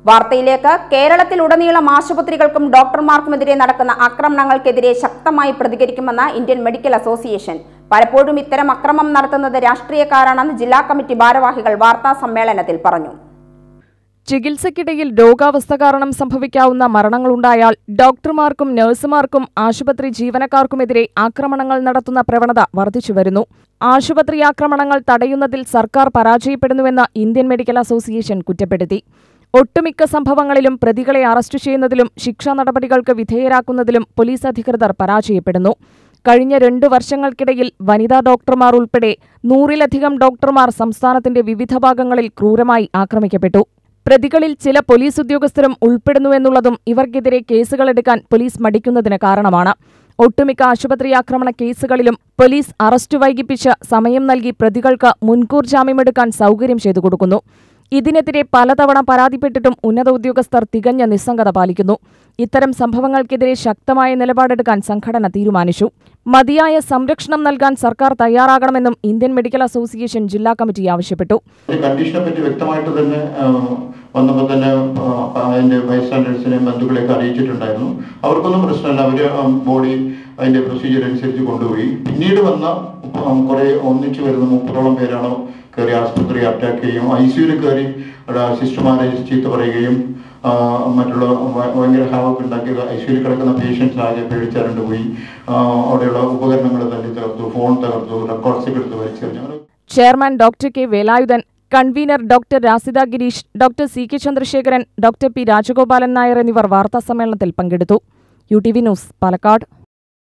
വാർത്തയിലേക്ക് കേരളത്തിലുടനീളം ആശുപത്രികൾക്കും ഡോക്ടർമാർക്കുമെതിരെ നടക്കുന്ന ആക്രമണങ്ങൾക്കെതിരെ ശക്തമായി പ്രതികരിക്കുമെന്ന് ഇന്ത്യൻ മെഡിക്കൽ അസോസിയേഷൻ പലപ്പോഴും ഇത്തരം അക്രമം നടത്തുന്നത് രാഷ്ട്രീയക്കാരാണെന്ന് ജില്ലാ കമ്മിറ്റി ഭാരവാഹികൾ വാർത്താ സമ്മേളനത്തിൽ പറഞ്ഞു ചികിത്സയ്ക്കിടയിൽ രോഗാവസ്ഥ കാരണം സംഭവിക്കാവുന്ന മരണങ്ങളുണ്ടായാൽ ഡോക്ടർമാർക്കും നഴ്സുമാർക്കും ആശുപത്രി ജീവനക്കാർക്കുമെതിരെ ആക്രമണങ്ങൾ നടത്തുന്ന പ്രവണത വർദ്ധിച്ചുവരുന്നു ആശുപത്രി ആക്രമണങ്ങൾ തടയുന്നതിൽ സർക്കാർ പരാജയപ്പെടുന്നുവെന്ന് ഇന്ത്യൻ മെഡിക്കൽ അസോസിയേഷൻ കുറ്റപ്പെടുത്തി ഒട്ടുമിക്ക സംഭവങ്ങളിലും പ്രതികളെ അറസ്റ്റ് ചെയ്യുന്നതിലും ശിക്ഷാ നടപടികൾക്ക് വിധേയരാക്കുന്നതിലും പോലീസ് അധികൃതർ പരാജയപ്പെടുന്നു കഴിഞ്ഞ രണ്ടു വർഷങ്ങൾക്കിടയിൽ വനിതാ ഡോക്ടർമാർ ഉൾപ്പെടെ നൂറിലധികം ഡോക്ടർമാർ സംസ്ഥാനത്തിന്റെ വിവിധ ഭാഗങ്ങളിൽ ക്രൂരമായി ആക്രമിക്കപ്പെട്ടു പ്രതികളിൽ ചില പോലീസ് ഉദ്യോഗസ്ഥരും ഉൾപ്പെടുന്നുവെന്നുള്ളതും ഇവർക്കെതിരെ കേസുകളെടുക്കാൻ പോലീസ് മടിക്കുന്നതിന് കാരണമാണ് ഒട്ടുമിക്ക ആശുപത്രി ആക്രമണ കേസുകളിലും പോലീസ് അറസ്റ്റ് വൈകിപ്പിച്ച് സമയം നൽകി പ്രതികൾക്ക് മുൻകൂർ ജാമ്യമെടുക്കാൻ സൗകര്യം ചെയ്തു കൊടുക്കുന്നു ഇതിനെതിരെ പലതവണ പരാതിപ്പെട്ടിട്ടും ഉന്നത ഉദ്യോഗസ്ഥർ തികഞ്ഞ നിസ്സംഗത പാലിക്കുന്നു ഇത്തരം സംഭവങ്ങൾക്കെതിരെ ശക്തമായ നിലപാടെടുക്കാൻ സംഘടന തീരുമാനിച്ചു മതിയായ സംരക്ഷണം നൽകാൻ സർക്കാർ തയ്യാറാകണമെന്നും ഇന്ത്യൻ മെഡിക്കൽ അസോസിയേഷൻ ജില്ലാ കമ്മിറ്റി ആവശ്യപ്പെട്ടു ഈ കണ്ടീഷനെ പറ്റി വ്യക്തമായിട്ട് തന്നെ ആ, വന്നപ്പോൾ തന്നെ ആ, അതിന്റെ ബൈസ്റ്റാൻഡേഴ്സിനെയും ബന്ധുക്കളെയൊക്കെ അറിയിച്ചിട്ടുണ്ടായിരുന്നു അവർക്കൊന്നും പ്രശ്നമില്ല അവര് ബോഡി അതിന്റെ പ്രൊസീജിയർ അനുസരിച്ച് കൊണ്ടുപോയി പിന്നീട് വന്ന ആ, കുറെ ഒന്നിച്ചു വരുന്ന മുപ്പതോളം പേരാണ് കയറി ആസ്പത്രി അറ്റാക്ക് ചെയ്യും ഐ സിയുയിൽ കയറി അവിടെ സിസ്റ്റർമാരെ ചീത്ത പറയുകയും ആ, മറ്റുള്ള ഭ- ഭയങ്കര ഹാവൊക്കെ ഉണ്ടാക്കി ഐ സിയുയിൽ കിടക്കുന്ന പേഷ്യൻസ് ആകെ പേടിച്ചരണ്ട് പോയി ആ, അവിടെയുള്ള ഉപകരണങ്ങൾ തല്ലി തകർത്തു ഫോൺ തകർത്തു റെക്കോർഡ്സ് ഒക്കെ എടുത്ത് വലിച്ചെറിഞ്ഞു അങ്ങനെ chairman doctor K Velayudhan convener doctor Rasitha Girish doctor C K Chandrasekharan doctor P Rajagopalan Nair എന്നിവർ വാർത്താസമ്മേളനത്തിൽ പങ്കെടുത്തു U T V news Palakkad